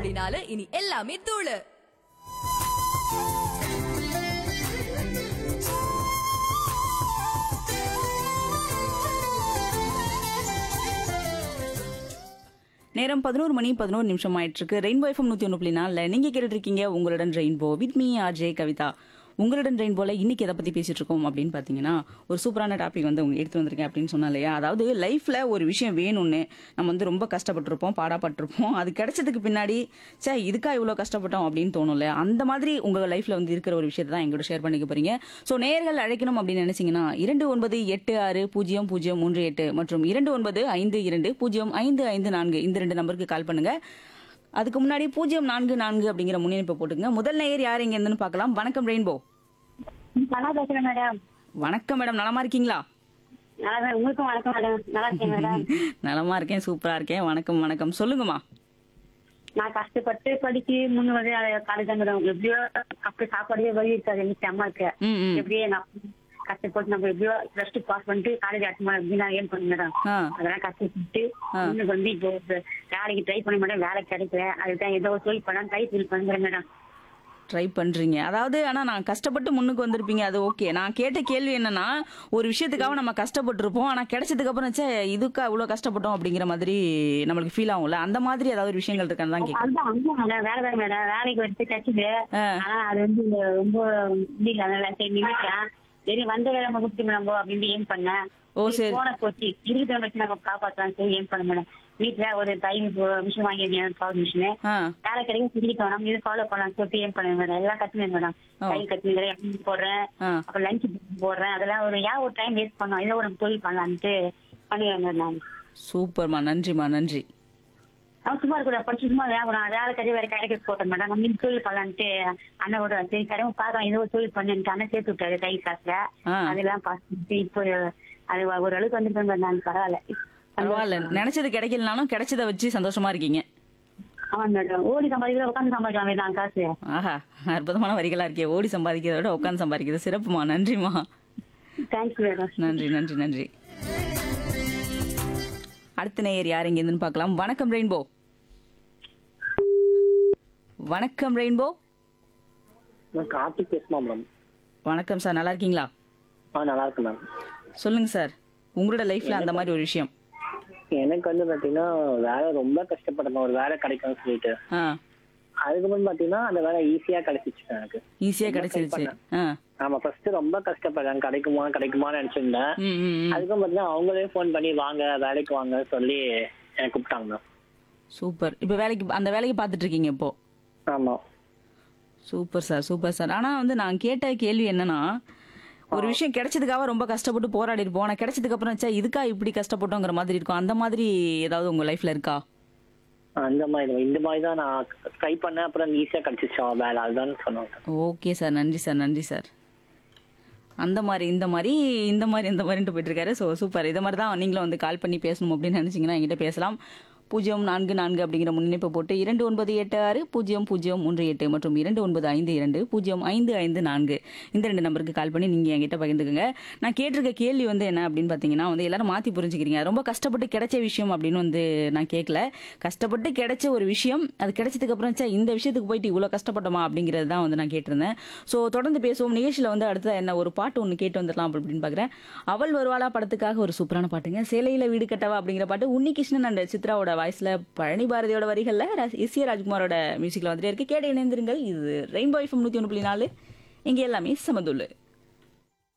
புள்ளி நாலு இனி எல்லாமே தூளு நேரம் பதினோரு மணி பதினோரு நிமிஷம் ஆயிட்டு இருக்கு ரெயின்போ எஃப்எம் நூத்தி ஒன்று புள்ளி நாலில் நீங்க கேட்டுட்டு இருக்கீங்க உங்களுடன் Rainbow with me RJ Kavitha உங்களுடன் ரெயின்போல இன்னைக்கு எதை பத்தி பேசிட்டு இருக்கோம் அப்படின்னு பாத்தீங்கன்னா ஒரு சூப்பரான டாபிக் வந்து உங்க எடுத்து வந்திருக்கேன் அப்படின்னு சொன்னா இல்லையா அதாவது லைஃப்ல ஒரு விஷயம் வேணும்னு நம்ம வந்து ரொம்ப கஷ்டப்பட்டிருப்போம் பாடாப்பட்டிருப்போம் அது கிடைச்சதுக்கு பின்னாடி சே இதுக்கா இவ்வளோ கஷ்டப்பட்டோம் அப்படின்னு தோணும் இல்லையா அந்த மாதிரி உங்க லைஃப்ல வந்து இருக்கிற ஒரு விஷயத்தை தான் எங்களோட ஷேர் பண்ணிக்க போறீங்க ஸோ நேர்கள் அழைக்கணும் அப்படின்னு நினைச்சீங்கன்னா இரண்டு ஒன்பது எட்டு ஆறு பூஜ்ஜியம் பூஜ்ஜியம் மூன்று எட்டு மற்றும் இரண்டு ஒன்பது ஐந்து இரண்டு பூஜ்ஜியம் ஐந்து ஐந்து நான்கு இந்த ரெண்டு நம்பருக்கு கால் பண்ணுங்க அதுக்கு முன்னாடி பூஜ்ஜியம் நான்கு நான்கு அப்படிங்கிற முன்னிணைப்பை போட்டுங்க முதல் நேயர் யார் எங்க இருந்துன்னு பார்க்கலாம் வணக்கம் ரெயின்போ நல்லா பேசுறேன் மேடம் வணக்கம் மேடம் நலமா இருக்கீங்களா நல்லா உங்களுக்கும் வணக்கம் மேடம் நல்லா இருக்கேன் மேடம் நலமா இருக்கேன் சூப்பரா இருக்கேன் வணக்கம் வணக்கம் சொல்லுங்கம்மா நான் கஷ்டப்பட்டு படிச்சு முன்னு வந்து காலேஜ் தான் மேடம் எப்படியோ அப்படி சாப்பாடே வழி இருக்காது எனக்கு அம்மாக்கு ம் ம் எப்படியே நான் கஷ்டப்பட்டு நம்ம எப்படியோ பிளஸ் டூ பாஸ் பண்ணிட்டு காலேஜ் அட்டன் பண்ண எப்படி நான் ஏன் பண்ண மேடம் ஆ அதெல்லாம் கஷ்டப்பட்டு ஆ. இன்னும் வந்து இப்போ வேலைக்கு ட்ரை பண்ண மேடம் வேலை கிடைக்கல அதுதான் ஏதோ ஒரு தொழில் பண்ணலாம் ட்ரை ஃபீல் பண்ணுறேன் மேடம் ட்ரை பண்றீங்க அதாவது ஆனா நான் கஷ்டப்பட்டு முன்னுக்கு வந்திருப்பீங்க அது ஓகே நான் கேட்ட கேள்வி என்னன்னா ஒரு விஷயத்துக்காக நம்ம கஷ்டப்பட்டிருப்போம் ஆனா கிடைச்சதுக்கு அப்புறம் ச்சே இதுக்கா இவ்வளவு கஷ்டப்பட்டோம் அப்படிங்கிற மாதிரி நம்மளுக்கு ஃபீல் ஆகும்ல அந்த மாதிரி ஏதாவது ஒரு விஷயங்கள் இருக்கான்னு தான் கேட்க அதுதான் அதுதான் மேடம் வேலை தான் மேடம் வேலைக்கு வந்து கிடைச்சது ஆ. ஆனா அது வந்து ரொம்ப முடியல அதனால சரி நினைக்கிறேன் சரி வந்த வேலை நம்ம கொடுத்து நம்ம அப்படின்னு ஏம் பண்ணேன் ஓ, சரி. போன போச்சு இருக்கிற வச்சு நம்ம காப்பாற்றலாம் சரி ஏம் பண்ண மேடம் வீட்டுல ஒரு டைம் மிஷின் வாங்கியிருக்கேன் பவர் மிஷின் ஆ வேலை கிடைக்கும் செஞ்சுட்டு நம்ம இது ஃபாலோ பண்ணலாம் சொல்லிட்டு ஏம் பண்ணுவேன் மேடம் எல்லாம் கத்துனேன் மேடம் ஓ. கை கத்துனுங்கிறேன் போடுறேன் ஆ. அப்புறம் லஞ்ச் போடுறேன் அதெல்லாம் ஒரு ஏன் ஒரு டைம் வேஸ்ட் பண்ணோம் ஏதோ ஒரு தொழில் பண்ணலான்ட்டு பண்ணுவேன் மேடம் நான் சூப்பர்மா நன்றிமா நன்றி அவன் சும்மா இருக்க படிச்சு சும்மா வேலை பண்ணான் வேலை கறி வேற கடைக்கு போட்டேன் மேடம் நம்ம இந்த தொழில் பண்ணலான்ட்டு அண்ணனோட சரி கடமை பார்க்கலாம் ஏதோ ஒரு தொழில் பண்ணுன்ட்டு அண்ணன் சேர்த்து விட்டாரு கை காசுல ஆ. அதெல்லாம் பார்த்துட்டு இப்போ அது ஓரளவுக்கு வந்துட்டு நான் பரவாயில்ல பரவாயில்ல நினைச்சது கிடைக்கலனாலும் கிடைச்சதை வச்சு சந்தோஷமா இருக்கீங்க அவன் மேடம் ஓடி சம்பாதிக்கிற உட்காந்து சம்பாதிக்கலாம் தான் காசு ஆஹா அற்புதமான வரிகளா இருக்கே ஓடி சம்பாதிக்கிறத விட உட்காந்து சம்பாதிக்கிறது சிறப்புமா நன்றிமா தேங்க்ஸ் மேடம் நன்றி நன்றி நன்றி அடுத்த நேயர் யார் எங்க இருந்துன்னு பார்க்கலாம் வணக்கம் ரெயின்போ வணக்கம் ரெயின்போ நான் கார்த்திக் பேசுமா மேம் வணக்கம் சார் நல்லா இருக்கீங்களா ஆ நல்லா இருக்கு மேம் சொல்லுங்க சார் உங்களோட லைஃப்ல அந்த மாதிரி ஒரு விஷயம் எனக்கு வந்து பாத்தீங்கன்னா வேலை ரொம்ப கஷ்டப்பட்டேன் ஒரு வேலை கிடைக்கும்னு சொல்லிட்டு ஆ அதுக்கப்புறம் பாத்தீங்கன்னா அந்த வேலை ஈஸியா கிடைச்சிச்சு எனக்கு ஈஸியா கிடைச்சிருச்சு ஆ ஆமா ஃபர்ஸ்ட் ரொம்ப கஷ்டப்பட்டேன் கிடைக்குமா கிடைக்குமான்னு நினைச்சிருந்தேன் ம் ம் ம். அதுக்கப்புறம் பாத்தீங்கன்னா அவங்களே ஃபோன் பண்ணி வாங்க வேலைக்கு வாங்க சொல்லி எனக்கு கூப்பிட்டாங்க மேம் சூப்பர் இப்போ வேலைக்கு அந்த வேலைக்கு பார்த்துட்டு இருக்கீங்க இப்போ ஆமா சூப்பர் சார் சூப்பர் சார் ஆனா வந்து நான் கேட்ட கேள்வி என்னன்னா ஒரு விஷயம் கிடைச்சதுக்காக ரொம்ப கஷ்டப்பட்டு போராடி இருப்போம் ஆனா கிடைச்சதுக்கு அப்புறம் ச்சே, இதுக்கா இப்படி கஷ்டப்பட்டோங்கிற மாதிரி இருக்கும் அந்த மாதிரி ஏதாவது உங்க லைஃப்ல இருக்கா அந்த மாதிரி தான். இந்த மாதிரி தான் நான் ட்ரை பண்ணேன் அப்புறம் ஈஸியா கிடைச்சிச்சா வேலை அதுதான் சொன்னாங்க ஓகே சார் நன்றி சார் நன்றி சார் அந்த மாதிரி இந்த மாதிரி இந்த மாதிரி இந்த மாதிரின்ட்டு போயிட்டு இருக்காரு ஸோ சூப்பர் இதை மாதிரி தான் நீங்களும் வந்து கால் பண்ணி பேசணும் அப்படின்னு நினைச்சீங்கன்னா என்கிட்ட பேசலாம் பூஜ்ஜியம் நான்கு நான்கு அப்படிங்கிற முன்னிணைப்பை போட்டு இரண்டு ஒன்பது எட்டு ஆறு பூஜ்ஜியம் பூஜ்ஜியம் மூன்று எட்டு மற்றும் இரண்டு ஒன்பது ஐந்து இரண்டு பூஜ்ஜியம் ஐந்து ஐந்து நான்கு இந்த ரெண்டு நம்பருக்கு கால் பண்ணி நீங்கள் என்கிட்ட பகிர்ந்துக்குங்க நான் கேட்டிருக்க கேள்வி வந்து என்ன அப்படின்னு பார்த்தீங்கன்னா வந்து எல்லாரும் மாற்றி புரிஞ்சுக்கிறீங்க ரொம்ப கஷ்டப்பட்டு கிடைச்ச விஷயம் அப்படின்னு வந்து நான் கேட்கல கஷ்டப்பட்டு கிடைச்ச ஒரு விஷயம் அது கிடைச்சதுக்கு அப்புறம் ச்சே, இந்த விஷயத்துக்கு போயிட்டு இவ்வளோ கஷ்டப்பட்டோமா அப்படிங்கிறது தான் வந்து நான் கேட்டிருந்தேன் ஸோ தொடர்ந்து பேசுவோம் நிகழ்ச்சியில் வந்து அடுத்த என்ன ஒரு பாட்டு ஒன்று கேட்டு வந்துடலாம் அப்படின்னு பார்க்குறேன் அவள் வருவாளா படத்துக்காக ஒரு சூப்பரான பாட்டுங்க சேலையில் வீடு கட்டவா அப்படிங்கிற பாட்டு உன்னிகிருஷ்ணன் அண்ட் சித்ராவோட வாய்ஸில் பழனி பாரதியோட வரிகளில் எஸ் ஏ ராஜ்குமாரோட மியூசிக்கில் வந்துட்டே இருக்கு கேட்டு இணைந்திருங்கள் இது ரெயின்போ எஃப்எம் நூற்றி ஒன்று புள்ளி நாலு இங்கே எல்லாமே சமதுள்ளு